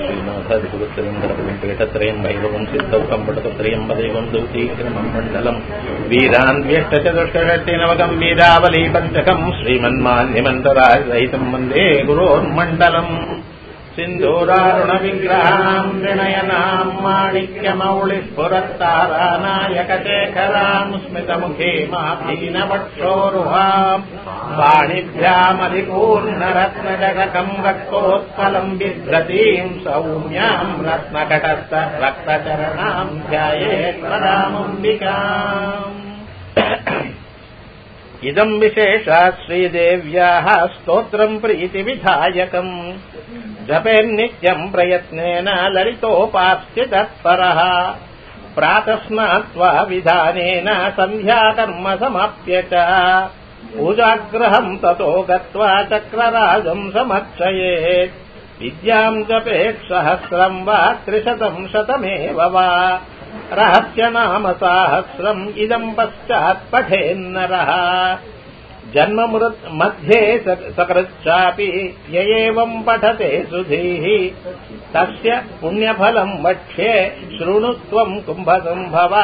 श्रीनाथादिगुरुत्रयम् गणपतिम् पीठत्रयम् भैरवम् सिद्धौकम् पटपत्रयम् पदैवम् दूतीक्रमम् मण्डलम् वीरान्वेष्टचतुष्षष्टिनवकम् वीरावली पञ्चकम् श्रीमन्मान्यमन्तराजरहितम् वन्दे गुरोर्मण्डलम् सिन्दूरारुणविग्रहाम् विनयनाम् माणिक्यमौलिस्फुरत्तारानायकशेखराम् स्मितमुखीमाभीनवक्षोरुहाम् वाणिभ्यामधिपूर्णरत्नजगकम् रक्तोत्पलम् बिभ्रतीम् सौम्याम् रत्नकटस्थ रक्तचरणाम् ध्यायेत्परामम्बिकाम् इदम् विशेषात् श्रीदेव्याः स्तोत्रम् प्रीतिविधायकम् जपेन्नित्यम् प्रयत्नेन ललितोपास्य तत्परः प्रातस्नात्वा विधानेन सन्ध्याकर्म समाप्य च पूजाग्रहम् ततो गत्वा चक्रराजम् समर्चयेत् विद्याम् जपेत् सहस्रम् वा त्रिशतम् शतमेव वा रहस्यनाम साहस्रम् इदम् पश्चात् पठेन्नरः जन्ममृत् मध्ये सकृच्चापि य एवम् पठते सुधीः तस्य पुण्यफलम् वक्ष्ये शृणुत्वम् कुम्भसम्भव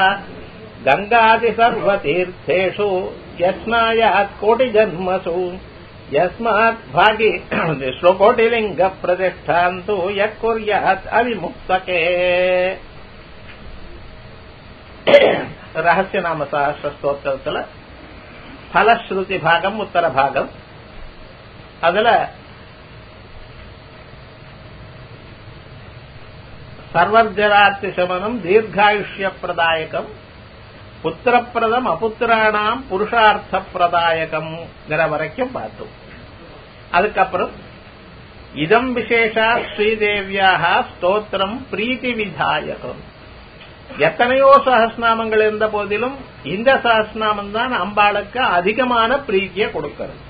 गङ्गादिसर्वतीर्थेषु यस्नायात् कोटिजन्मसु यस्मात् भागि श्लोकोटिलिङ्गप्रतिष्ठाम् तु यः कुर्यात् अविमुक्तके ரகசியநாம சஹஸ்ர ஸ்தோத்திரத்துல பலஸ்ருதி பாகம் உத்தர பாகம் அதுல சர்வர்ஜரார்த்தி சமனம் தீர்காயுஷ்ய பிரதாயகம் புத்திரப்பிரதம் அபுத்திரானாம் புருஷார்த்த பிரதாயகம் வரைக்கும் பார்த்தோம் அதுக்கப்புறம் இதம் விசேஷா ஸ்ரீதேவியாக ஸ்தோத்திரம் பிரீத்தி விதாயகம் எத்தனையோ சகஸ்நாமங்கள் இருந்த போதிலும் இந்த சகஸ்நாமம் தான் அம்பாளுக்கு அதிகமான பிரீத்தியை கொடுக்கிறது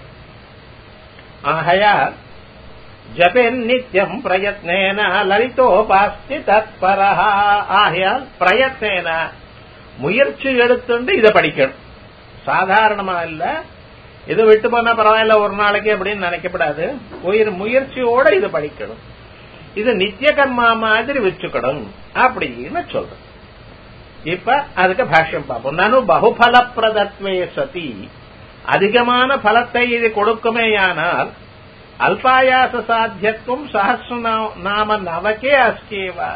ஆகையால் ஜபென் நித்தியம் பிரயத்னேன லலிதோபாஸ்தி தத்பரஹா ஆகையால் பிரயத்னேன முயற்சி எடுத்துண்டு இதை படிக்கணும் சாதாரணமா இல்ல இது விட்டு போனா பரவாயில்ல ஒரு நாளைக்கு அப்படின்னு நினைக்கப்படாது உயிர் முயற்சியோட இது படிக்கணும் இது நித்திய கர்மா மாதிரி வச்சுக்கணும் அப்படின்னு சொல்றேன் இப்ப அதுக்கு பாஷ்யம் பார்ப்போம் நானும் பகுபல பிரதத்வே சதி அதிகமான பலத்தை இது கொடுக்குமேயானால் அல்பாயாச சாத்தியத்துவம் சஹசிர நாம நவக்கே அஸ்கேவா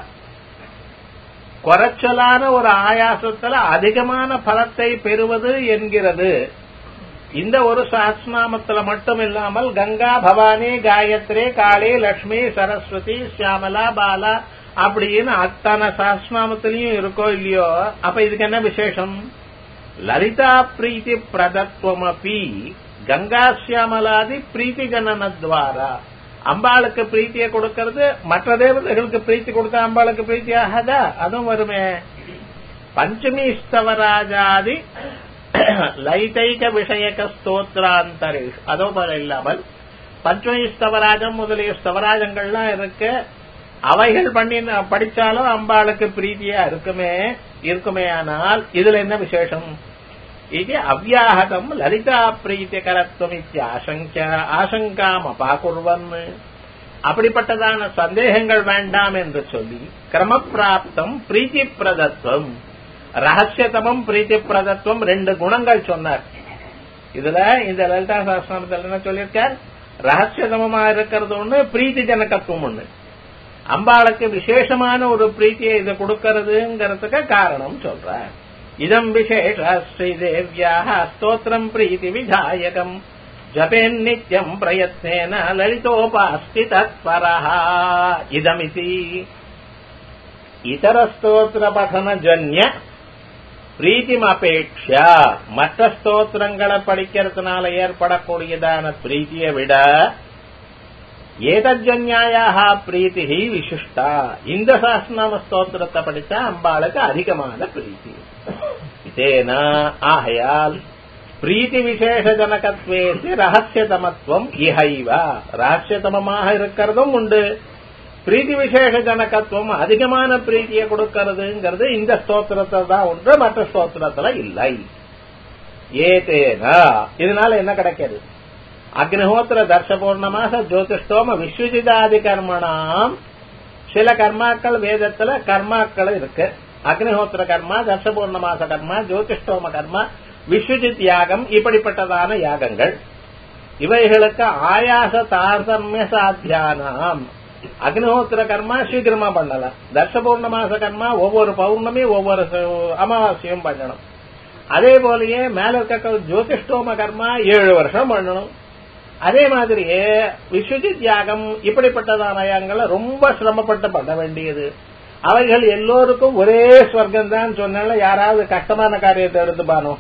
குறைச்சலான ஒரு ஆயாசத்துல அதிகமான பலத்தை பெறுவது என்கிறது இந்த ஒரு சஹஸ்நாமத்துல மட்டும் இல்லாமல் கங்கா பவானி காயத்ரி காளி லட்சுமி சரஸ்வதி சியாமலா பாலா அப்படின்னு அத்தனை சஹஸ்நாமத்திலையும் இருக்கோ இல்லையோ அப்ப இதுக்கு என்ன விசேஷம் லலிதா பிரீத்தி பிரதத்துவம் அப்பி கங்கா சியாமலாதி பிரீத்தி ஜனனத்வாரா அம்பாளுக்கு பிரீத்தியை கொடுக்கறது மற்ற தேவதைகளுக்கு பிரீத்தி கொடுத்தா அம்பாளுக்கு பிரீத்தி ஆகாதா அதுவும் வருமே பஞ்சமி ஸ்தவராஜாதி லைதைக விஷயக ஸ்தோத்ராந்தரேஷ் அதோ போல இல்லாமல் பஞ்சமி ஸ்தவராஜம் முதலிய ஸ்தவராஜங்கள்லாம் இருக்கு அவைகள் பண்ணி படிச்சாலும் அம்பாளுக்கு பிரீத்தியா இருக்குமே இருக்குமே ஆனால் இதுல என்ன விசேஷம் இது அவ்யாஹதம் லலிதா பிரீத்திகரத்துவம் ஆசங்க ஆசங்காம் அபாகுர்வன் அப்படிப்பட்டதான சந்தேகங்கள் வேண்டாம் என்று சொல்லி கிரமப்பிராப்தம் பிரீத்தி பிரதத்துவம் ரகசியதமம் பிரீத்தி பிரதத்துவம் ரெண்டு குணங்கள் சொன்னார் இதுல இந்த லலிதா சாஸ்திரத்தில் என்ன சொல்லியிருக்கார் ரகசியதமமா இருக்கிறது ஒண்ணு பிரீத்தி ஜனகத்துவம் ஒண்ணு அம்பாளுக்கு விசேஷமான ஒரு பிரீத்தியை இதை கொடுக்கறதுங்கிறதுக்கு காரணம் சொல்ற இதம் விசேஷ ஸ்ரீதேவியாக ஸ்தோத்திரம் பிரீத்தி விதாயகம் ஜபேன் நித்தியம் பிரயத்னேன லலிதோபாஸ்தி தத்பரஹா இதமிதி இதர ஸ்தோத்திர பఠன ஜன்ய பிரீத்திமபேட்சா மற்ற ஸ்தோத்திரங்களை படிக்கிறதுனால ஏற்படக்கூடியதான பிரீத்தியை விட ஏதஜன்யாயாக பிரீத்தி விசிஷ்டா இந்த சாஸ்திரநாம ஸ்தோத்திரத்தை படித்தா அம்பாளுக்கு அதிகமான பிரீத்தி இதேன ஆகையால் பிரீத்தி விசேஷ ஜனகத்வேசி ரகசியதமத்துவம் இஹைவ ரகசியதமமாக இருக்கிறதும் உண்டு பிரீத்தி விசேஷ ஜனகத்துவம் அதிகமான பிரீத்தியை கொடுக்கறதுங்கிறது இந்த ஸ்தோத்திரத்தை தான் ஒன்று மற்ற ஸ்தோத்திரத்துல இல்லை ஏதேனா இதனால என்ன கிடைக்கிறது அக்னிஹோத்திர தர்ஷ பௌர்ணமாக ஜோதிஷ்டோம விஸ்வஜிதாதி கர்மணாம் சில கர்மாக்கள் வேதத்துல கர்மாக்கள் இருக்கு அக்னிஹோத்திர கர்மா தர்ஷபூர்ணமாச கர்மா ஜோதிஷ்டோம கர்மா விஸ்வஜித் யாகம் இப்படிப்பட்டதான யாகங்கள் இவைகளுக்கு ஆயாச தாரதமிய சாத்தியானாம் அக்னிஹோத்திர கர்மா சீக்கிரமா பண்ணலாம் தர்ஷபூர்ணமாச கர்மா ஒவ்வொரு பௌர்ணமி ஒவ்வொரு அமாவாசையும் பண்ணணும் அதே போலயே மேல இருக்க ஜோதிஷ்டோம கர்மா ஏழு வருஷம் பண்ணணும் அதே மாதிரியே விஸ்வஜித் யாகம் இப்படிப்பட்டதான யாகங்களை ரொம்ப சிரமப்பட்டு பண்ண வேண்டியது அவைகள் எல்லோருக்கும் ஒரே ஸ்வர்க்கம் தான் சொன்னால யாராவது கஷ்டமான காரியத்தை எடுத்துப்பானோ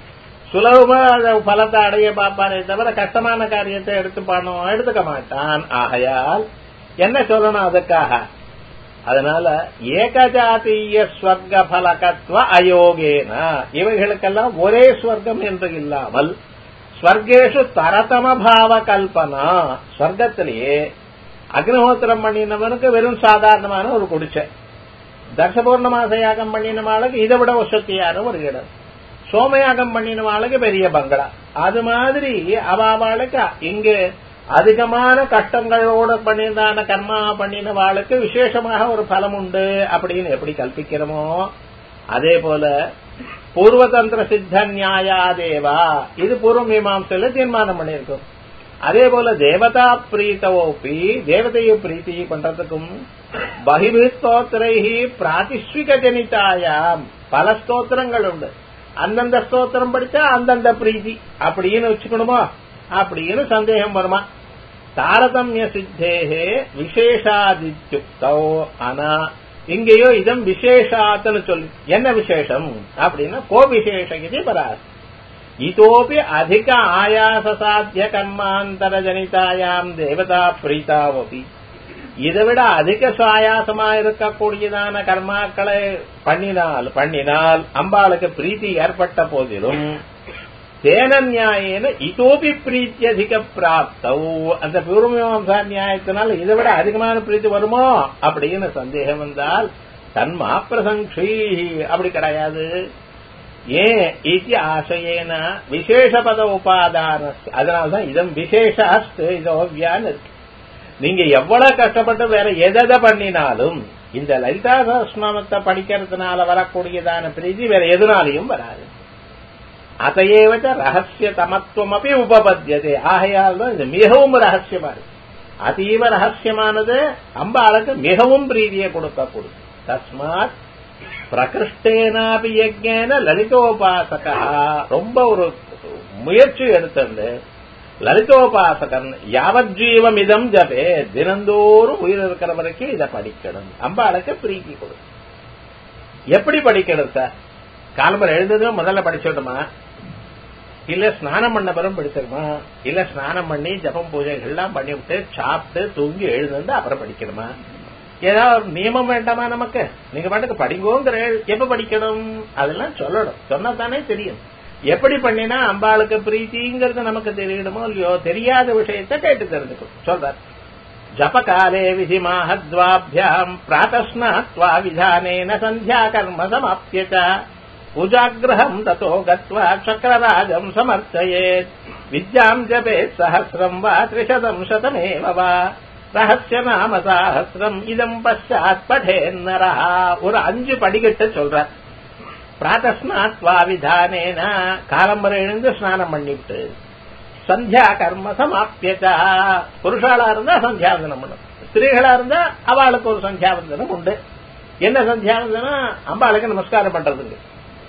சுலபமா அந்த பலத்தை அடைய பார்ப்பானே தவிர கஷ்டமான காரியத்தை எடுத்துப்பானோ எடுத்துக்க மாட்டான் ஆகையால் என்ன சொல்லணும் அதுக்காக அதனால ஏகஜாதீய ஸ்வர்க பலகத்துவ அயோகேன இவைகளுக்கெல்லாம் ஒரே ஸ்வர்க்கம் என்று இல்லாமல் ஸ்வர்கேஷு தரதம பாவ கல்பனா ஸ்வர்க்கத்திலேயே அக்னிஹோத்திரம் பண்ணினவனுக்கு வெறும் சாதாரணமான ஒரு குடிச்சை தர்ஷபூர்ணமாச யாகம் பண்ணினவாளுக்கு இதை விட வசதியான ஒரு இடம் சோமயாகம் பண்ணினவாளுக்கு பெரிய பங்களா அது மாதிரி அவாவாளுக்கு இங்கு அதிகமான கஷ்டங்களோட பண்ணியிருந்தான கர்மா பண்ணினவாளுக்கு விசேஷமாக ஒரு பலம் உண்டு அப்படின்னு எப்படி கல்பிக்கிறோமோ அதே போல பூர்வதந்திர சித்த நியாயா தேவா இது பூர்வ மீமாசையில தீர்மானம் பண்ணியிருக்கும் அதே போல தேவதா பிரீத்தவோப்பி தேவதைய பிரீத்தி பண்றதுக்கும் பகிர்வு ஸ்தோத்திரைஹி பிராதிஸ்விக ஜனிதாயாம் பல ஸ்தோத்திரங்கள் உண்டு அந்தந்த ஸ்தோத்திரம் படிச்சா அந்தந்த பிரீத்தி அப்படின்னு வச்சுக்கணுமா அப்படின்னு சந்தேகம் வருமா தாரதமிய சித்தேகே விசேஷாதித்யுக்தோ ஆனா இங்கேயோ இதம் விசேஷாத்துன்னு சொல்லி என்ன விசேஷம் அப்படின்னா கோ விசேஷ இது பராஸ் இதோபி அதிக ஆயாச சாத்திய கர்மாந்தர ஜனிதாயாம் தேவதா பிரீதாவபி இதை விட அதிக சுவாயாசமா இருக்கக்கூடியதான கர்மாக்களை பண்ணினால் பண்ணினால் அம்பாளுக்கு பிரீத்தி ஏற்பட்ட போதிலும் தேன நியாயேன இதோபி பிரீத்தி அதிக பிராப்தௌ அந்த பூர்வமீமாசா நியாயத்தினால் இதை விட அதிகமான பிரீத்தி வருமோ அப்படின்னு சந்தேகம் வந்தால் தன்மா பிரசங்கி அப்படி கிடையாது ஏன் இது ஆசையேன விசேஷ பத உபாதான அதனால்தான் இதம் விசேஷாஸ்து இதோவியான்னு இருக்கு நீங்க எவ்வளவு கஷ்டப்பட்டு வேற எதை பண்ணினாலும் இந்த லலிதா சஹஸ்ரநாமத்தை படிக்கிறதுனால வரக்கூடியதான பிரீதி வேற எதுனாலையும் வராது அதையேவச்ச ரகசிய தமத்துவம் அப்படி உபபத்தியதே ஆகையால் தான் இது மிகவும் ரகசியமா இருக்கு அதீவ ரகசியமானது அம்பாளுக்கு மிகவும் பிரீதியை கொடுக்கக்கூடும் தஸ்மாத் பிரகிருஷ்டேனாபி யஜ்ஞேன லலிதோபாசகா ரொம்ப ஒரு முயற்சி எடுத்தது லலிதோபாசகன் யாவஜீவம் இதம் ஜபே தினந்தோறும் உயிர் இருக்கிற வரைக்கும் இதை படிக்கணும் அம்பாளுக்கு பிரீத்தி கொடு எப்படி படிக்கணும் சார் காலம்பரம் எழுந்ததும் முதல்ல படிச்சுடுமா இல்ல ஸ்நானம் பண்ண பிறகு படிச்சிருமா இல்ல ஸ்நானம் பண்ணி ஜபம் பூஜைகள் எல்லாம் பண்ணி விட்டு சாப்பிட்டு தூங்கி எழுந்து அப்புறம் படிக்கணுமா ஏதாவது ஒரு நியமம் வேண்டாமா நமக்கு நீங்க பாட்டுக்கு படிங்கோங்கிற எப்ப படிக்கணும் அதெல்லாம் சொல்லணும் சொன்னா தானே தெரியும் எப்படி பண்ணினா அம்பாளுக்கு பிரீத்திங்கிறது நமக்கு தெரியணுமோ இல்லையோ தெரியாத விஷயத்தை கேட்டு தெரிஞ்சுக்கும் சொல்றார் ஜபகாலே விதி மாஹத்வாபியாம் பிராத்தஸ்னாத்வா விதானேன சந்தியா கர்ம சமாப்திய பூஜாகிரகம் தத்தோ கத்வா சக்கரராஜம் சமர்த்தயேத் வித்யாம் ஜபேத் சஹசிரம் வா திரிசதம் சதமேவ வா ரகசிய நாம சாஹசிரம் இதம் பஷாத் படேன்னரா ஒரு அஞ்சு படிக்கட்டு சொல்றார் பிராத்தஸ்மாத்வா விதானேன காலம்பரை எழுந்து ஸ்நானம் பண்ணிவிட்டு சந்தியா கர்ம சமாப்பியதா புருஷாளா இருந்தா சந்தியாவந்தனம் பண்ணும் ஸ்திரீகளா இருந்தா அவளுக்கு ஒரு சந்தியாவந்தனம் உண்டு என்ன சந்தியாவந்தனம் அம்பாளுக்கு நமஸ்காரம் பண்றதுக்கு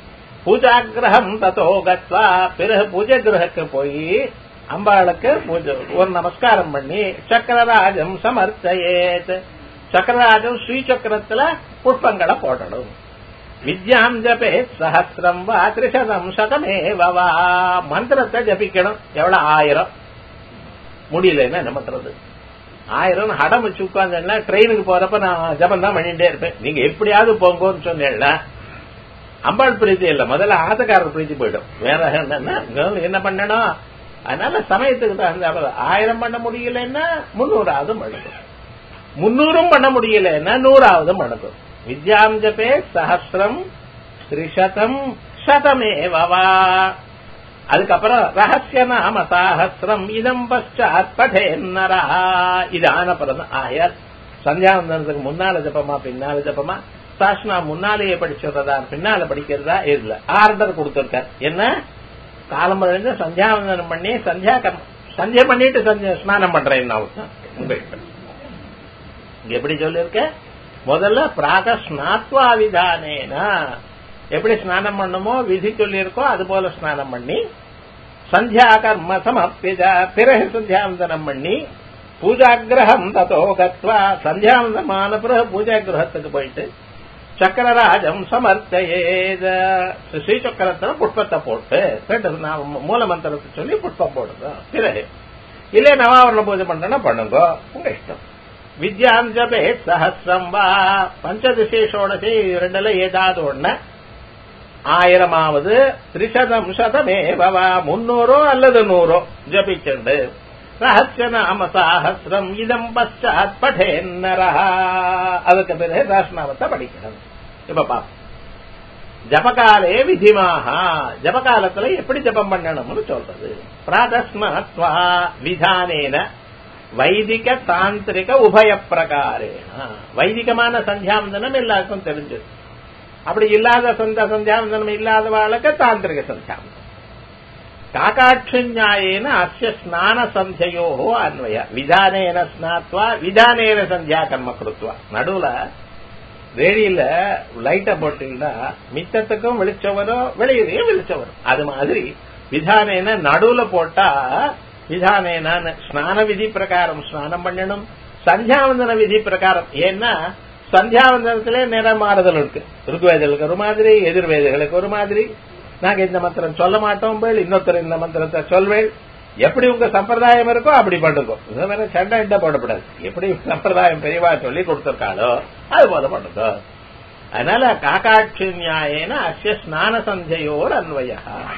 பூஜாகிரகம் தத்தோ கத்வா பிறகு பூஜை கிரகக்கு போய் அம்பாளுக்கு பூஜை ஒரு நமஸ்காரம் பண்ணி சக்கரராஜம் சமர்த்தையேத் சக்கரராஜம் ஸ்ரீசக்கரத்துல புஷ்பங்களை போடணும் வித்யாம் ஜபேத் சஹசிரம் வா திரிசதம் சதமேவ வா மந்திரத்தை ஜபிக்கணும் எவ்வளவு ஆயிரம் முடியலன்னா என்ன பண்றது ஆயிரம் ஹடம் வச்சு உட்கார்ந்தேன்னா ட்ரெயினுக்கு போறப்ப நான் ஜபம் தான் பண்ணிட்டே இருப்பேன் நீங்க எப்படியாவது போங்கன்னு சொன்னேன்னா அம்பாள் பிரீத்தி இல்ல முதல்ல ஆத்தக்காரர் பிரீத்தி போயிடும் வேற என்னன்னா என்ன பண்ணணும் அதனால சமயத்துக்கு தான் ஆயிரம் பண்ண முடியலன்னா முன்னூறாவது பண்ணணும் முன்னூறும் பண்ண முடியலன்னா நூறாவது பண்ணணும் வித்யாம் ஜபே சஹசிரம் திரிசதம் சதமேவா அதுக்கப்புறம் ரகசிய நாம சாஹசிரம் இதம் பஷாத் படேன்னரா இது ஆனப்புறம் ஆயர் சந்தியாவந்தனத்துக்கு முன்னால ஜப்பமா பின்னால ஜப்பமா சாஷ்னா முன்னாலேயே படிச்சுடுறதா பின்னால படிக்கிறதா இதுல ஆர்டர் கொடுத்திருக்கார் என்ன காலம் பதினஞ்சு சந்தியாவந்தனம் பண்ணி சந்தியா கர்ம சந்தியா பண்ணிட்டு சந்தியா ஸ்நானம் பண்றேன் உங்க இஷ்டம். இங்க எப்படி சொல்லிருக்க முதல்ல பிராக ஸ்நாத்வா விதானேனா எப்படி ஸ்நானம் பண்ணுமோ விதி சொல்லியிருக்கோ அது போல ஸ்நானம் பண்ணி சந்தியா கர்ம சமப்பித பிறகு சந்தியாவந்தனம் பண்ணி பூஜாகிரகம் ததோ கத்வா சந்தியாவந்தமான பிறகு பூஜா கிரகத்துக்கு போயிட்டு சக்கரராஜம் சமர்த்தையேத ஸ்ரீசக்கரத்துல புஷ்பத்தை போட்டு ரெண்டு நான் மூல மந்திரத்தை சொல்லி புஷ்பம் போடுங்க பிறகு இல்ல நவாவரண பூஜை பண்றேன்னா பண்ணுங்க உங்க இஷ்டம் வித்யாம் ஜபே சஹசிரம் வா பஞ்சதிசேஷோடசி ரெண்டுல ஏதாவது ஒண்ணு ஆயிரமாவது திரிசதம் சதமேவா முன்னூறோ அல்லது நூறோ ஜபிச்சுண்டு ரகசிய நாம சாஹசிரம் இதம் பశ్చాத் படேன்னரா அதுக்கு பிறகு ராஷ்னாமத்தை படிக்கணும் இப்ப பாப்போம் ஜபகாலே விதிமாக ஜபகாலத்துல எப்படி ஜபம் பண்ணணும்னு சொல்றது பிராதஸ்மத்வா விதானேன வைதிக தாந்திரிக உபய பிரகாரேன வைதிகமான சந்தியாவந்தனம் எல்லாருக்கும் தெரிஞ்சது அப்படி இல்லாத சொந்த சந்தியாவந்தனம் இல்லாதவாளுக்கு தாந்திரிக சந்தியாவந்தனம் காக்காட்சிஞாயேன அஸ்ய ஸ்நான சந்தியோ அன்வய விதானேன ஸ்நாத்வா விதானேன சந்தியா கர்ம கொடுத்துவா நடுவுல ரேடியில லைட்ட போட்டீங்கன்னா மித்தத்துக்கும் வெளிச்சம் வரும் வெளியிலையும் வெளிச்சம் வரும் அது மாதிரி விதானேன நடுவுல போட்டா விதானேன ஸ்நான விதி பிரகாரம் ஸ்நானம் பண்ணணும் சந்தியாவந்தன விதி பிரகாரம் ஏன்னா சந்தியாவந்தனத்திலே நிற மாறுதல் இருக்கு ருக்வேதர்களுக்கு ஒரு மாதிரி எதிர்வேதர்களுக்கு ஒரு மாதிரி நாங்க இந்த மந்திரம் சொல்ல மாட்டோம் பேள் இன்னொருத்தர் இந்த மந்திரத்தை சொல்வேள் எப்படி உங்க சம்பிரதாயம் இருக்கோ அப்படி பண்ணுங்க இது வேற சண்டை இண்ட போடப்படாது எப்படி சம்பிரதாயம் பெரியவா சொல்லி கொடுத்திருக்காளோ அது போல பண்ணுங்க அதனால காக்காட்சி நியாயேன அஸ்ய ஸ்நான சந்தையோர் அன்வய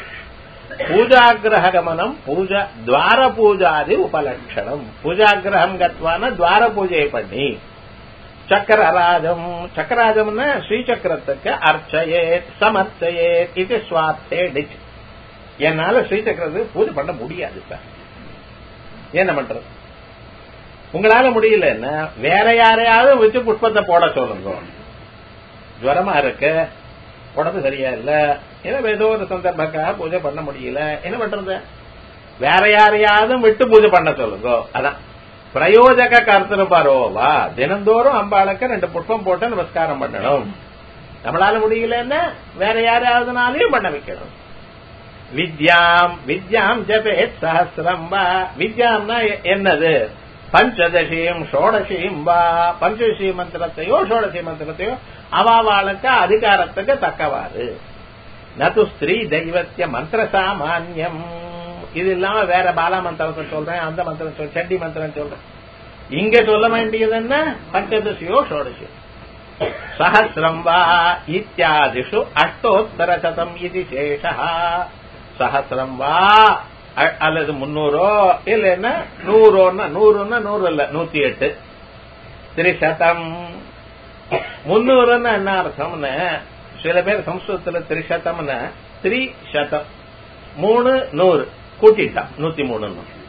பூஜாகிரக கமனம் பூஜ துவார பூஜாதி உபலட்சணம் பூஜாகிரகம் கத்வான துவார பூஜை பண்ணி சக்கரராஜம் சக்கரராஜம்னா ஸ்ரீசக்கரத்துக்கு அர்ச்சயேத் சமர்ச்சயேத் இது சுவார்த்தே டிச் என்னால ஸ்ரீசக்கரத்துக்கு பூஜை பண்ண முடியாது சார் என்ன பண்றது உங்களால முடியலன்னா வேற யாரையாவது வச்சு புஷ்பத்தை போட சொல்லுங்க ஜுவரமா இருக்கு உடம்பு சரியா இல்ல ஏன்னா ஏதோ ஒரு சந்தர்ப்பக்காக பூஜை பண்ண முடியல என்ன பண்றது வேற யாரையாவது விட்டு பூஜை பண்ண சொல்லுங்க அதான் பிரயோஜக கர்த்தரு பரோவா தினந்தோறும் அம்பாளுக்கு ரெண்டு புஷ்பம் போட்டு நமஸ்காரம் பண்ணணும் நம்மளால முடியலன்னா வேற யாராவதுனாலையும் பண்ண வைக்கணும் வித்யாம் வித்யாம் ஜபேத் சஹசிரம் வா வித்யாம்னா என்னது பஞ்சதசியும் ஷோடசியும் வா பஞ்சதசி மந்திரத்தையோ ஷோடசி மந்திரத்தையோ அவாவாளுக்கு அதிகாரத்துக்கு தக்கவாறு நது ஸ்திரீ தெய்வத்திய மந்திர சாமான்யம் இது இல்லாம வேற பாலா மந்திரத்தை சொல்றேன் அந்த மந்திரம் சொல் சண்டி மந்திரம் சொல்றேன் இங்க சொல்ல வேண்டியது என்ன பஞ்சதசியோ ஷோடசியோ சஹசிரம் வா இத்தியாதிஷு அஷ்டோத்தர சதம் இது சேஷா சஹசிரம் வா அல்லது முன்னூறோ இல்லைன்னா நூறோன்னா நூறுன்னா நூறு இல்ல நூத்தி எட்டு திரிசதம் முன்னூறுன்னு என்ன அர்த்தம்னு சில பேர் சம்ஸ்கிருதத்துல திரிசதம்னு த்ரீ சதம் மூணு நூறு கூட்டிட்டான் நூத்தி மூணு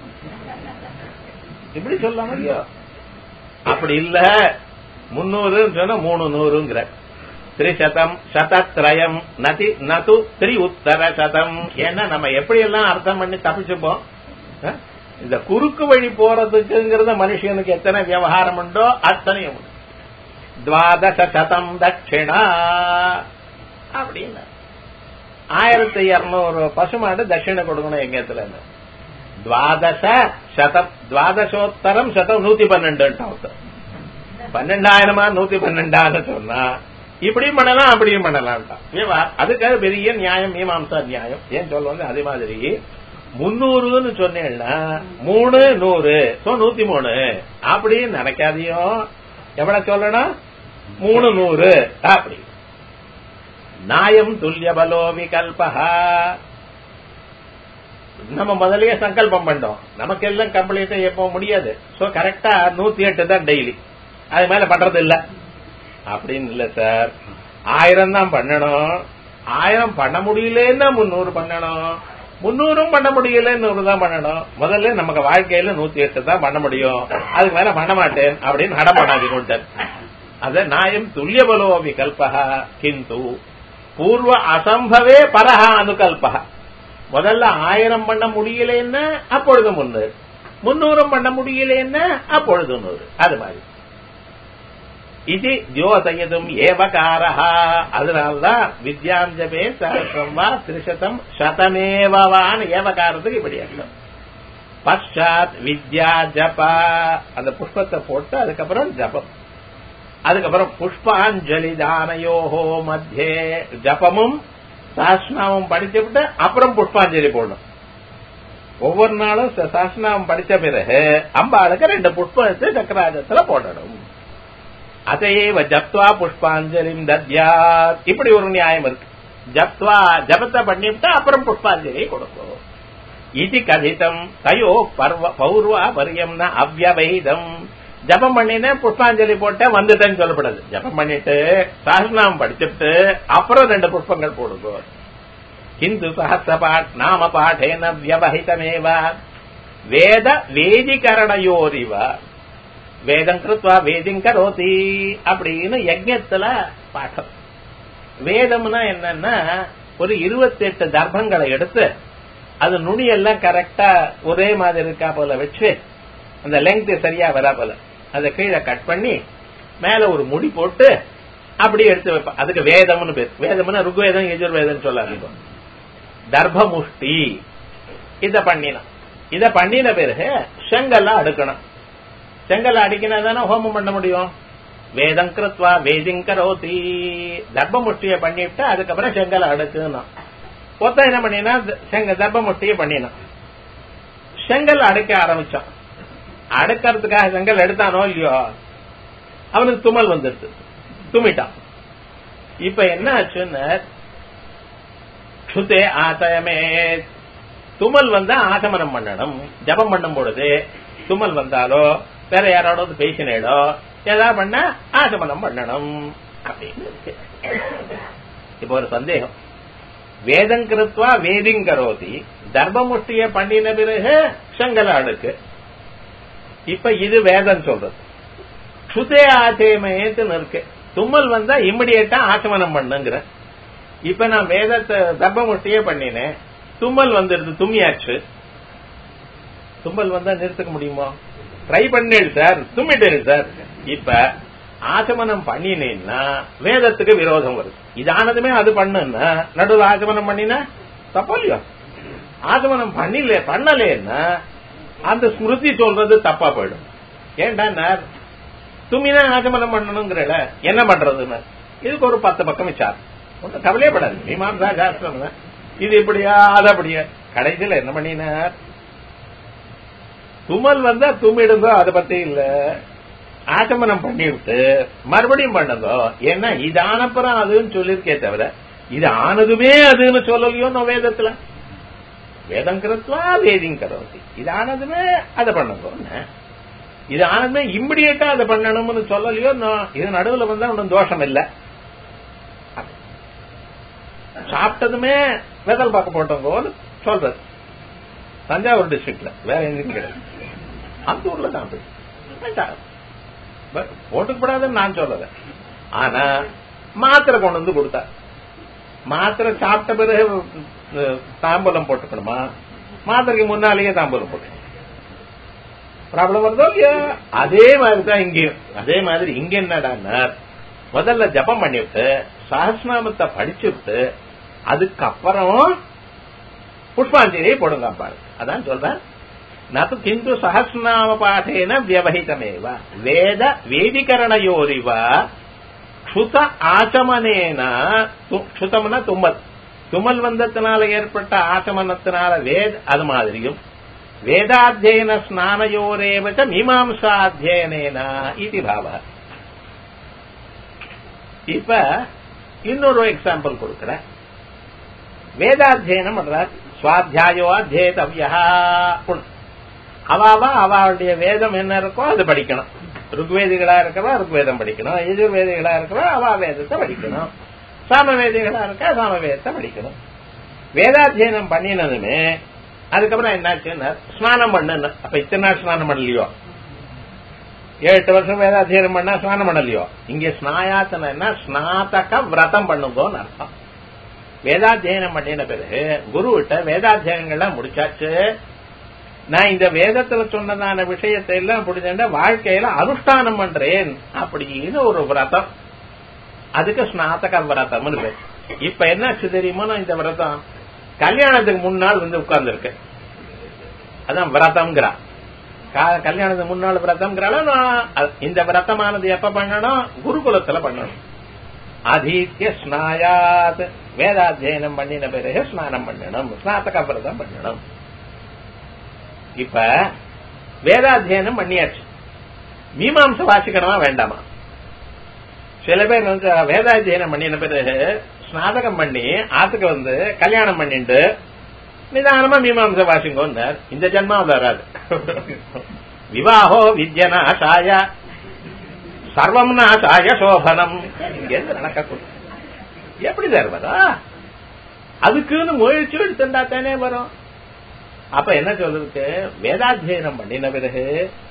இப்படி சொல்லலாம் இல்லையோ அப்படி இல்ல முன்னூறுன்னு சொன்னா மூணு நூறுங்கிற திரிசதம் சதத்ரயம் நதி நது திரி உத்தர சதம் ஏன்னா நம்ம எப்படி எல்லாம் அர்த்தம் பண்ணி தப்பிச்சுப்போம் இந்த குறுக்கு வழி போறதுக்குங்கிறத மனுஷனுக்கு எத்தனை விவகாரம் உண்டோ அத்தனையும் உண்டு துவாதச சதம் தட்சிணா அப்படின்னு ஆயிரத்தி இருநூறு பசுமாடு தட்சிணை கொடுக்கணும் எங்கத்துல துவாதச சதம் துவாதசோத்தரம் சதம் நூத்தி பன்னெண்டு பன்னெண்டாயிரமா நூத்தி பன்னெண்டான்னு சொன்னா இப்படியும் பண்ணலாம் அப்படியும் பண்ணலாம் அதுக்காக பெரிய நியாயம் மீமாம்சா நியாயம் ஏன் சொல்லுவாங்க அதே மாதிரி முன்னூறுன்னு சொன்னேன்னா மூணு நூறு நூத்தி மூணு அப்படின்னு நினைக்காதையும் எவ்வளவு சொல்லணும் மூணு நூறு அப்படி நாயம் துல்லிய பலோ விகல்பா நம்ம முதல்லயே சங்கல்பம் பண்ணோம் நமக்கு எல்லாம் கம்ப்ளீட்டா எப்போ முடியாது சோ கரெக்டா நூத்தி எட்டு தான் டெய்லி அது மேல பண்றது இல்ல அப்படின்னு இல்ல சார் ஆயிரம் தான் பண்ணணும் ஆயிரம் பண்ண முடியலன்னா முன்னூறு பண்ணணும் முன்னூறும் பண்ண முடியலன்னு நூறு தான் பண்ணணும் முதல்ல நமக்கு வாழ்க்கையில நூத்தி எட்டு தான் பண்ண முடியும் அதுக்கு மேல பண்ண மாட்டேன் அப்படின்னு நட பண்ணாதி கொண்டார் அத நாயம் துல்லிய பலோ விகல்பா கிந்து பூர்வ அசம்பவே பரஹ அனுகல்பா முதல்ல ஆயிரம் பண்ண முடியலன்னா அப்பொழுது முன்னூறு முன்னூறும் பண்ண முடியலன்னா அப்பொழுது நூறு அது மாதிரி இது ஜோசயதும் ஏவகாரஹா அதனால்தான் வித்யாம் ஜபே சஹசிரம் வா திரிசதம் சதமேவான்னு ஏவகாரத்துக்கு இப்படி அர்த்தம் பஷாத் வித்யா ஜபா அந்த புஷ்பத்தை போட்டு அதுக்கப்புறம் ஜபம் அதுக்கப்புறம் புஷ்பாஞ்சலி தானயோஹோ மத்தியே ஜபமும் சாஸ்னாவும் படிச்சு விட்டு அப்புறம் புஷ்பாஞ்சலி போடணும் ஒவ்வொரு நாளும் சாஸ்னாவும் படிச்ச பிறகு அம்பாளுக்கு ரெண்டு புஷ்பத்தை சக்கராஜத்துல போடணும் அதையேவ ஜப்துவா புஷ்பாஞ்சலிம் தத்யாத் இப்படி ஒரு நியாயம் இருக்கு ஜப்துவா ஜபத்தை பண்ணிவிட்டு அப்புறம் புஷ்பாஞ்சலி கொடுக்கும் இது கதிதம் தயோ பர்வ பௌர்வா பரியம்னா அவ்வவைதம் ஜபம் பண்ணினேன் புஷ்பாஞ்சலி போட்டேன் வந்துட்டேன்னு சொல்லப்படாது ஜபம் பண்ணிட்டு சாஸ்திரம் படிச்சுட்டு அப்புறம் ரெண்டு புஷ்பங்கள் போடுங்க கிந்து சஹசிர பாட் நாம பாடேன வியவஹிதமேவ வேத வேதிகரணயோரிவ வேதம் கிருத்வா வேதிங் கரோதி அப்படின்னு யஜ்யத்துல பாடம் வேதம்னா என்னன்னா ஒரு இருபத்தி எட்டு தர்ப்பங்களை எடுத்து அது நுனியெல்லாம் கரெக்டா ஒரே மாதிரி இருக்கா போல வச்சு அந்த லெங்க் சரியா வரா போல அதை கீழே கட் பண்ணி மேல ஒரு முடி போட்டு அப்படி எடுத்து வைப்பா அதுக்கு வேதம்னு பேர் வேதம்னா ருக்வேதம் எஜுர்வேதம் சொல்லாதீங்க தர்ப்பமுஷ்டி இத பண்ணினான் இத பண்ணின பிறகு செங்கல்லாம் அடுக்கணும் செங்கல் அடிக்கினா தானே ஹோமம் பண்ண முடியும் வேதம் கிருத்வா வேதிங் கரோதி தர்ப்பமுஷ்டிய பண்ணிவிட்டு அதுக்கப்புறம் செங்கல் அடுக்குன்னா ஒத்த என்ன பண்ணினா செங்க தர்ப்பமுஷ்டிய பண்ணினான் செங்கல் அடுக்க ஆரம்பிச்சான் அடுக்கிறதுக்காக செங்கல் எடுத்தானோ இல்லையோ அவனுக்கு துமல் வந்துடுது துமிட்டான் இப்ப என்ன ஆச்சுன்னு சுத்தே ஆசயமே துமல் வந்தா ஆசமனம் பண்ணணும் ஜபம் பண்ணும் பொழுது துமல் வந்தாலோ வேற யாரோட பேசினேடோ ஏதாவது பண்ண ஆசமனம் பண்ணணும் அப்படின்னு இருக்கு இப்ப ஒரு சந்தேகம் வேதம் கிருத்வா வேதிங் கரோதி தர்மமுஷ்டிய பண்ணின பிறகு செங்கல அடுக்கு இப்ப இது வேதம் சொல்றது சுதே ஆச்சயமேத்துன்னு இருக்கு தும்மல் வந்தா இம்மிடியேட்டா ஆச்சமனம் பண்ணுங்கிற இப்ப நான் வேதத்தை தர்மமுஷ்டியே பண்ணினேன் தும்மல் வந்துடுது தும்மியாச்சு தும்மல் வந்தா நிறுத்துக்க முடியுமா ட்ரை பண்ணேன் சார் தும்மிட்டேன் சார் இப்ப ஆச்சமனம் பண்ணினேன்னா வேதத்துக்கு விரோதம் வருது இதானதுமே அது பண்ணுன்னா நடுவில் ஆச்சமனம் பண்ணினா தப்போ இல்லையோ ஆச்சமனம் பண்ணல பண்ணலேன்னா அந்த ஸ்மிருதி சொல்றது தப்பா போயிடும் ஏன்டா தும்மினா ஆச்சமனம் பண்ணணுங்கிறல என்ன பண்றதுன்னு இதுக்கு ஒரு பத்து பக்கம் விசாரம் ஒன்றும் கவலையப்படாது மீமாம்சா சாஸ்திரம் இது இப்படியா அது அப்படியா கடைசியில் என்ன பண்ணினார் துமல் வந்தா தும்மிடுங்க அதை பத்தி இல்ல ஆச்சமனம் பண்ணிவிட்டு மறுபடியும் பண்ணுங்க ஏன்னா இது ஆனப்புறம் அதுன்னு சொல்லியிருக்கே தவிர இது ஆனதுமே அதுன்னு சொல்லலையோ நான் வேதத்துல வேதம் கருத்துவா வேதிங் கரோதி இது ஆனதுமே அதை பண்ணுங்க இது ஆனதுமே இம்மிடியேட்டா அதை பண்ணணும்னு சொல்லலையோ இது நடுவில் வந்தா ஒன்றும் தோஷம் இல்லை சாப்பிட்டதுமே வெதல் பார்க்க போட்டோங்கன்னு சொல்றது தஞ்சாவூர் டிஸ்ட்ரிக்ட்ல வேற எங்கேயும் கிடையாது அந்த ஊர்ல தான் போட்டுக்கூடாதுன்னு நான் சொல்லல ஆனா மாத்திரை கொண்டு வந்து கொடுத்தா மாத்திரை சாப்பிட்ட பிறகு தாம்பூலம் போட்டுக்கணுமா மாத்திரைக்கு முன்னாலேயே தாம்பூலம் போட்டு ப்ராப்ளம் வருதோ இல்லையா அதே மாதிரி தான் இங்கேயும் அதே மாதிரி இங்க என்னடான்னா முதல்ல ஜபம் பண்ணிவிட்டு சஹஸ்நாமத்தை படிச்சுட்டு அதுக்கப்புறம் புஷ்பாஞ்சலியை போடுங்க பாரு அதான் சொல்றேன் நது கிந்து சஹஸ்நாம பாடேன வியவஹிதமேவ வேத வேதிகரணயோரிவ க்ஷுத ஆச்சமனேன க்ஷுதம்னா தும்மல் தும்மல் வந்தத்தினால ஏற்பட்ட ஆச்சமனத்தினால வேத அது மாதிரியும் வேதாத்தியன ஸ்நானயோரேவச்ச மீமாம்சாத்தியனேன இது பாவ இப்ப இன்னொரு எக்ஸாம்பிள் கொடுக்கிறேன் வேதாத்தியனம் பண்றார் சுவாத்தியாயோ அத்தியேதவ்யா அவாவா அவளுடைய வேதம் என்ன இருக்கோ அது படிக்கணும் ருக்வேதிகளா இருக்கிறவா ருக்வேதம் படிக்கணும் எதிர்வேதிகளா இருக்கிறவா அவா வேதத்தை படிக்கணும் சாமவேதிகளா இருக்கா சாமவேதத்தை படிக்கணும் வேதாத்தியனம் பண்ணினதுமே அதுக்கப்புறம் என்னாச்சுன்னா ஸ்நானம் பண்ணு அப்ப இத்தனை நாள் ஸ்நானம் பண்ணலையோ ஏழு எட்டு வருஷம் வேதாத்தியனம் பண்ணா ஸ்நானம் பண்ணலையோ இங்க ஸ்நாயாத்தனா ஸ்நாதக விரதம் பண்ணுங்கன்னு அர்த்தம் வேதாத்தியனம் பண்ணின பிறகு குருவிட்ட வேதாத்தியனங்கள்லாம் முடிச்சாச்சு நான் இந்த வேதத்துல சொன்னதான விஷயத்தை எல்லாம் புரிஞ்ச வாழ்க்கையில அனுஷ்டானம் பண்றேன் அப்படின்னு ஒரு விரதம் அதுக்கு ஸ்நாதக விரதம்னு பேர் இப்ப என்னாச்சு தெரியுமா நான் இந்த விரதம் கல்யாணத்துக்கு முன்னாள் வந்து உட்கார்ந்து இருக்கு அதான் விரதம்ங்கிறா கல்யாணத்துக்கு முன்னாள் விரதம்ங்கிறால நான் இந்த விரதமானது எப்ப பண்ணணும் குருகுலத்துல பண்ணணும் அதீத்திய ஸ்நாயாத் வேதாத்தியனம் பண்ணின பிறகு ஸ்நானம் பண்ணணும் ஸ்நாத்தக விரதம் பண்ணணும் இப்ப வேதாத்தியனம் பண்ணியாச்சு மீமாம்ச வாசிக்கணுமா வேண்டாமா சில பேர் வந்து வேதாத்தியனம் பண்ணின பிறகு ஸ்நாதகம் பண்ணி ஆத்துக்கு வந்து கல்யாணம் பண்ணிட்டு நிதானமா மீமாம்ச வாசிங்கோன்னார் இந்த ஜென்மாவில் வராது விவாஹோ வித்யநாசாய சர்வம் நாசாய சோபனம் இங்க நடக்க எப்படி தருவதா அதுக்குன்னு முயற்சி எடுத்துட்டா தானே வரும் அப்ப என்ன சொல்றதுக்கு வேதாத்தியனம் பண்ணின பிறகு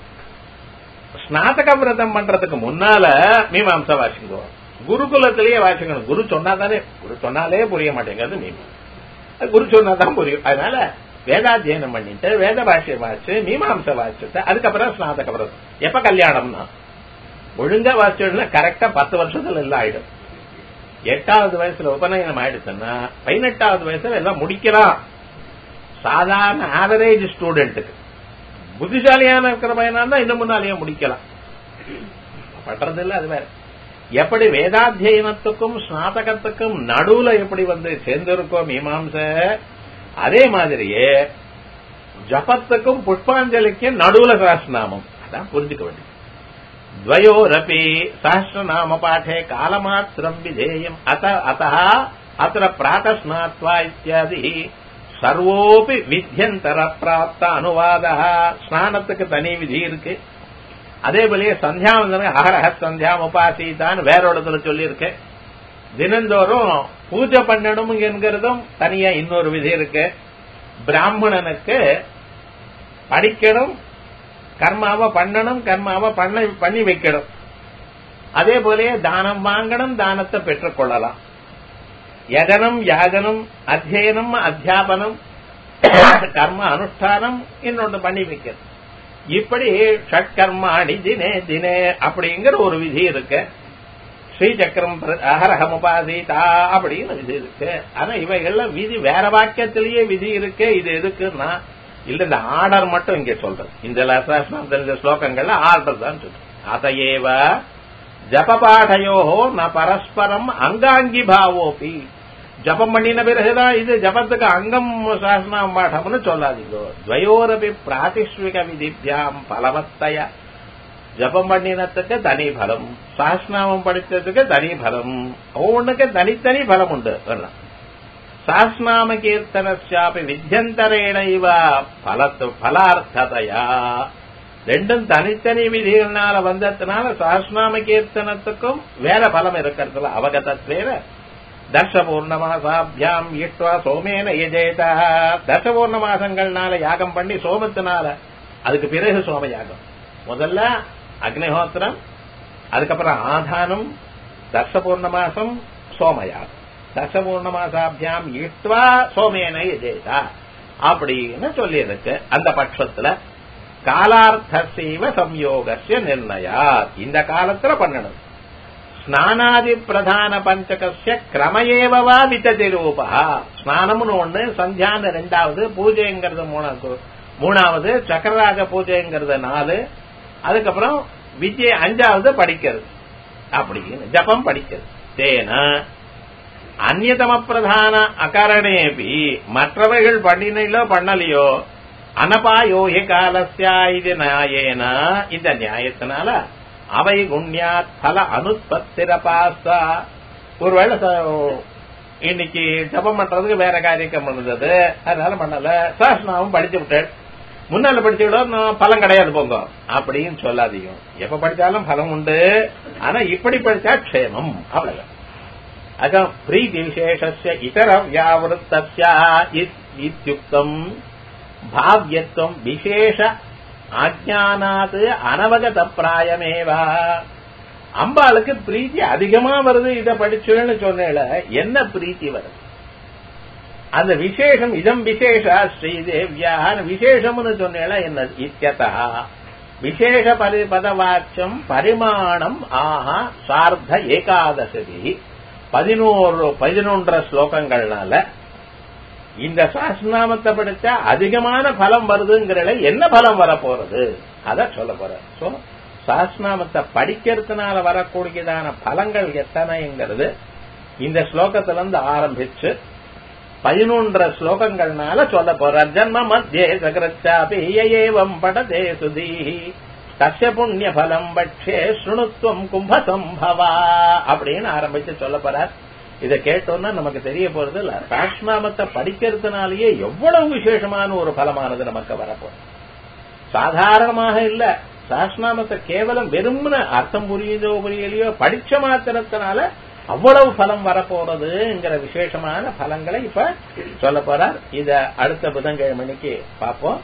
ஸ்நாதக விரதம் பண்றதுக்கு முன்னால மீமாம்சா வாசிங்கோ குருகுலத்திலேயே வாசிக்கணும் குரு சொன்னா தானே குரு சொன்னாலே புரிய மாட்டேங்கிறது மீமா குரு சொன்னா தான் புரியும் அதனால வேதாத்தியனம் பண்ணிட்டு வேத பாஷையை வாசிச்சு மீமாம்ச வாசிச்சுட்டு அதுக்கப்புறம் ஸ்நாதக விரதம் எப்ப கல்யாணம்னா ஒழுங்கா வாசிச்சோம்னா கரெக்டா பத்து வருஷத்துல எல்லாம் ஆயிடும் எட்டாவது வயசுல உபநயனம் ஆயிடுச்சுன்னா பதினெட்டாவது வயசுல எல்லாம் முடிக்கலாம் சாதாரண ஆவரேஜ் ஸ்டூடெண்ட்டுக்கு புத்திசாலியான இருக்கிற பையனா தான் இன்னும் முன்னாலேயே முடிக்கலாம் பண்றது இல்ல அது வேற எப்படி வேதாத்தியனத்துக்கும் ஸ்நாதகத்துக்கும் நடுவுல எப்படி வந்து சேர்ந்திருக்கோம் மீமாம்ச அதே மாதிரியே ஜபத்துக்கும் புஷ்பாஞ்சலிக்கும் நடுவுல சாஸ்திரநாமம் அதான் புரிஞ்சுக்க வேண்டியது द्वयोरपि सहस्रनाम पाठे कालमात्रम् विधेयम् अत अतः अत्र प्रातस्नात्वा इत्यादि சர்வோபி வித்தியந்தர பிராப்த அனுவாதா ஸ்நானத்துக்கு தனி விதி இருக்கு அதே போலயே சந்தியாவந்தன அகரஹ சந்தியாம் உபாசித்தான்னு வேற இடத்துல சொல்லியிருக்கு தினந்தோறும் பூஜை பண்ணணும் என்கிறதும் தனியா இன்னொரு விதி இருக்கு பிராமணனுக்கு படிக்கணும் கர்மாவை பண்ணணும் கர்மாவை பண்ண பண்ணி வைக்கணும் அதே போலயே தானம் வாங்கணும் தானத்தை பெற்றுக்கொள்ளலாம் யஜனம் யாஜனம் அத்தியனம் அத்தியாபனம் கர்ம அனுஷ்டானம் இன்னொன்று பண்ணி வைக்கிறது இப்படி ஷட்கர்மாணி தினே தினே அப்படிங்கிற ஒரு விதி இருக்கு ஸ்ரீசக்கரம் அகரகம் உபாசிதா அப்படின்னு விதி இருக்கு ஆனா இவைகள்ல விதி வேற வாக்கியத்திலேயே விதி இருக்கு இது எதுக்குன்னா இல்ல இந்த ஆர்டர் மட்டும் இங்க சொல்றது இந்த லசாசனம் தெரிஞ்ச ஸ்லோகங்கள்ல ஆர்டர் தான் சொல்றது அதையேவ ஜபபாடையோஹோ ந பரஸ்பரம் அங்காங்கி பாவோபி ஜபம் பண்ணின பிறகுதான் இது ஜபத்துக்கு அங்கம் சாசனம் பாடம்னு சொல்லாதீங்க துவயோரபி பிராதிஸ்விக விதிபியாம் பலவத்தைய ஜபம் பண்ணினத்துக்கு தனி பலம் சாஸ்நாமம் படித்ததுக்கு தனி பலம் ஒவ்வொன்றுக்கு தனித்தனி பலம் உண்டு சாஸ்நாம கீர்த்தனசாபி வித்தியந்தரேண இவ பலத்து பலார்த்ததையா ரெண்டும் தனித்தனி விதிகள்னால வந்ததுனால சாஸ்நாம கீர்த்தனத்துக்கும் வேற பலம் இருக்கிறதுல அவகதத்வேர தர்ஷ பூர்ணமாசாபியாம் ஈஷ்டுவா சோமேன எஜேதா தர்ஷ பூர்ணமாசங்கள்னால யாகம் பண்ணி சோமத்தினால அதுக்கு பிறகு சோம யாகம் முதல்ல அக்னிஹோத்திரம் அதுக்கப்புறம் ஆதானம் தர்ஷ பூர்ணமாசம் சோமயாகம் தர்ஷ பூர்ணமாசாபியாம் ஈஷ்டுவா சோமேன எஜேதா அப்படின்னு சொல்லியிருக்கு அந்த பட்சத்துல காலார்த்தசைவ சம்யோகசிய நிர்ணயா இந்த காலத்துல பண்ணணும் ஸ்நானாதி பிரதான பஞ்சகசிய கிரமயேவவா வித்ததி ரூபா ஸ்நானம்னு ஒண்ணு சந்தியான ரெண்டாவது பூஜைங்கிறது மூணாவது மூணாவது சக்கரராக பூஜைங்கிறது நாலு அதுக்கப்புறம் விஜய அஞ்சாவது படிக்கிறது அப்படின்னு ஜபம் படிக்கிறது தேன அந்நியதம பிரதான அகரணேபி மற்றவைகள் பண்ணினோ பண்ணலையோ அனபாயோகி காலசியா இது நியாயேன இந்த நியாயத்தினால அவை குண்யாத் பல அனுத்பத்திரபாசா ஒருவேளை இன்னைக்கு ஜபம் பண்றதுக்கு வேற காரியம் பண்ணுறது அதனால பண்ணல சாஸ்னாவும் படிச்சு விட்டேன் முன்னால படிச்சு விட பலம் கிடையாது போங்க அப்படின்னு சொல்லாதீங்க எப்ப படிச்சாலும் பலம் உண்டு ஆனா இப்படி படிச்சா க்ஷேமம் அவ்வளவு அகம் பிரீதி விசேஷஸ்ய இதர வியாவிருத்தஸ்ய இத்யுக்தம் பாவ்யத்துவம் விசேஷ அஜானாது அனவகத பிராயமேவா அம்பாளுக்கு பிரீத்தி அதிகமா வருது இதை படிச்சுன்னு சொன்னேல என்ன பிரீத்தி வருது அந்த விசேஷம் இதம் விசேஷா ஸ்ரீதேவியான விசேஷம்னு சொன்னேல என்ன இத்தியதா விசேஷ பரிபதவாச்சம் பரிமாணம் ஆஹா சார்த்த ஏகாதசி பதினோரு பதினொன்றரை ஸ்லோகங்கள்னால இந்த சாஸ்திரநாமத்தை படிச்சா அதிகமான பலம் வருதுங்கிறத என்ன பலம் வரப்போறது அத சொல்ல போற சோ சாஸ்திரநாமத்தை படிக்கிறதுனால வரக்கூடியதான பலங்கள் எத்தனைங்கிறது இந்த ஸ்லோகத்துல இருந்து ஆரம்பிச்சு பதினொன்றரை ஸ்லோகங்கள்னால சொல்ல போறார் ஜன்ம மத்தியே சகரச்சாபி ஏவம் படதே சுதீஹி தஸ்ய புண்ணிய பலம் பட்சே சுணுத்துவம் கும்பசம்பவா அப்படின்னு ஆரம்பிச்சு சொல்ல போறார் இதை கேட்டோம்னா நமக்கு தெரிய போறது இல்ல சாஸ்நாமத்தை படிக்கிறதுனாலயே எவ்வளவு விசேஷமான ஒரு பலமானது நமக்கு வரப்போகுது சாதாரணமாக இல்ல சாஸ்நாமத்தை கேவலம் வெறும்னு அர்த்தம் புரியுதோ புரியலையோ படிச்ச மாத்திரத்தினால அவ்வளவு பலம் வரப்போறதுங்கிற விசேஷமான பலங்களை இப்ப சொல்ல போறார் இத அடுத்த புதன்கிழமைக்கு பார்ப்போம்